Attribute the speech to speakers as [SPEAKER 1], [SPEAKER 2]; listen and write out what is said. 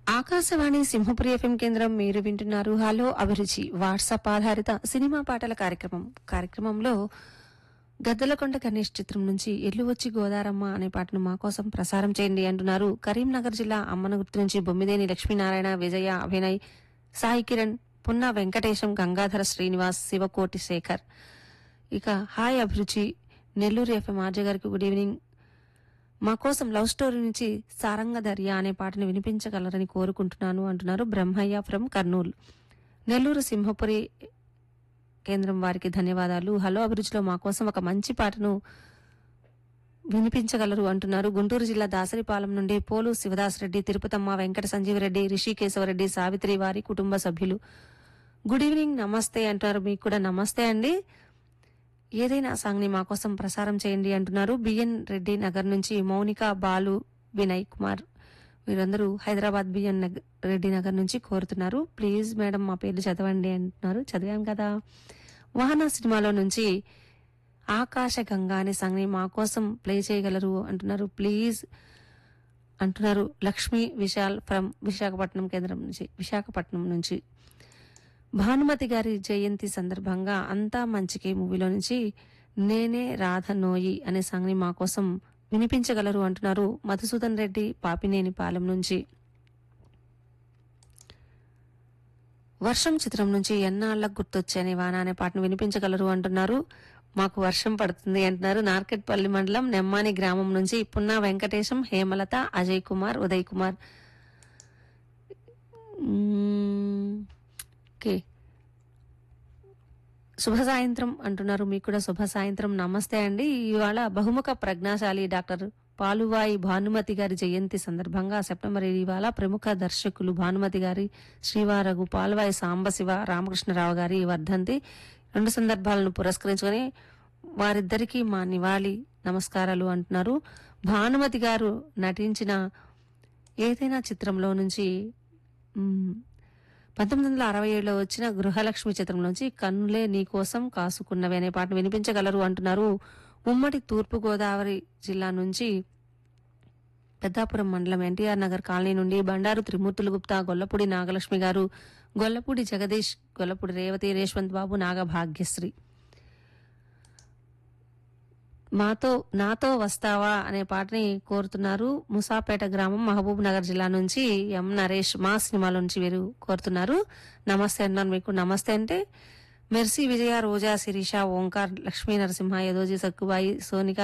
[SPEAKER 1] Akashvani Simhapuri FM కేంద్రం మీరు వింటున్నారు హలో అభిరుచి వాట్సాప్ ఆధారిత సినిమా పాటల కార్యక్రమం కార్యక్రమంలో గద్దలకొండ గణేష్ చిత్రం నుంచి ఎల్లు వచ్చి గోదారమ్మ అనే పాటను మా కోసం ప్రసారం చేయండి అంటున్నారు కరీంనగర్ జిల్లా అమ్మనగుర్తు నుంచి బొమ్మిదేని లక్ష్మీనారాయణ విజయ అభినయ్ సాయి కిరణ్ పున్నా వెంకటేశం గంగాధర శ్రీనివాస్ శివకోటి శేఖర్ ఇక hi Abhiruchi Nellore FM RJ గారికి గుడ్ ఈవినింగ్ మా కోసం లవ్ స్టోరీ నుంచి సారంగ దర్యా అనే పాటను వినిపించగలరని కోరుకుంటున్నాను అంటున్నారు బ్రహ్మయ్య ఫ్రమ్ కర్నూలు నెల్లూరు సింహపురి కేంద్రం వారికి ధన్యవాదాలు హలో అభిరుచిలో మా కోసం ఒక మంచి పాటను వినిపించగలరు అంటున్నారు గుంటూరు జిల్లా దాసరిపాలెం నుండి పోలు శివదాస్ రెడ్డి తిరుపతమ్మ వెంకట సంజీవరెడ్డి రిషికేశవరెడ్డి సావిత్రి వారి కుటుంబ సభ్యులు గుడ్ ఈవినింగ్ నమస్తే అంటున్నారు మీకు కూడా నమస్తే అండి ఏదైనా సాంగ్ ని మా కోసం ప్రసారం చేయండి అంటున్నారు బిఎన్ రెడ్డి నగర్ నుంచి మౌనిక బాలు వినయ్ కుమార్ వీరందరూ హైదరాబాద్ బిఎన్ నగ- రెడ్డి నగర్ నుంచి కోరుతున్నారు ప్లీజ్ మేడం మా పేర్లు చదవండి అంటున్నారు చదివాం కదా వాహన సినిమాలో నుంచి ఆకాశ గంగా అనే సాంగ్ ని మా కోసం ప్లే చేయగలరు అంటున్నారు ప్లీజ్ అంటున్నారు లక్ష్మీ విశాల్ ఫ్రమ్ విశాఖపట్నం కేంద్రం నుంచి విశాఖపట్నం నుంచి భానుమతి గారి జయంతి సందర్భంగా అంతా మంచికే మూవీలో నుంచి నేనే రాధ నోయి అనే సాంగ్ ని మా కోసం వినిపించగలరు అంటున్నారు మధుసూదన్ రెడ్డి పాపినేని పాలెం నుంచి వర్షం చిత్రం నుంచి ఎన్నాళ్ళకు గుర్తొచ్చే అనే వాన అనే పాటను వినిపించగలరు అంటున్నారు మాకు వర్షం పడుతుంది అంటున్నారు నార్కెట్పల్లి మండలం నెమ్మాని గ్రామం నుంచి పున్నా వెంకటేశం హేమలత అజయ్ కుమార్ ఉదయ్ కుమార్ మ్మ్. ఓకే శుభ సాయంత్రం అంటున్నారు మీకు కూడా శుభ సాయంత్రం నమస్తే అండి ఇవాళ బహుముఖ ప్రజ్ఞాశాలి డాక్టర్ పాలువాయి భానుమతి గారి జయంతి సందర్భంగా సెప్టెంబర్ ఏడు ఇవాళ ప్రముఖ దర్శకులు భానుమతి గారి శ్రీవారగు పాలువాయి సాంబశివ రామకృష్ణరావు గారి వర్ధంతి రెండు సందర్భాలను పురస్కరించుకొని వారిద్దరికీ మా నివాళి నమస్కారాలు అంటున్నారు భానుమతి గారు నటించిన ఏదైనా చిత్రంలో నుంచి మ్, పంతొమ్మిది వందల అరవై ఏడులో వచ్చిన గృహలక్ష్మి చిత్రంలోంచి కన్నులే నీకోసం కాసుకున్నవి అనే పాటను వినిపించగలరు అంటున్నారు ఉమ్మడి తూర్పు గోదావరి జిల్లా నుంచి పెద్దాపురం మండలం ఎన్టీఆర్ నగర్ కాలనీ నుండి బండారు త్రిమూర్తులు గుప్తా గొల్లపూడి నాగలక్ష్మి గారు గొల్లపూడి జగదీష్ గొల్లపూడి రేవతి రేష్వంత్ బాబు నాగభాగ్యశ్రీ మాతో నాతో వస్తావా అనే పాటని కోరుతున్నారు ముసాపేట గ్రామం మహబూబ్ నగర్ జిల్లా నుంచి ఎం నరేష్ మా సినిమాలో నుంచి వీరు కోరుతున్నారు నమస్తే అన్నారు మీకు నమస్తే అంటే మెర్సీ విజయ రోజా శిరీష ఓంకార్ లక్ష్మీ నరసింహ యదోజీ సక్కుబాయి సోనిక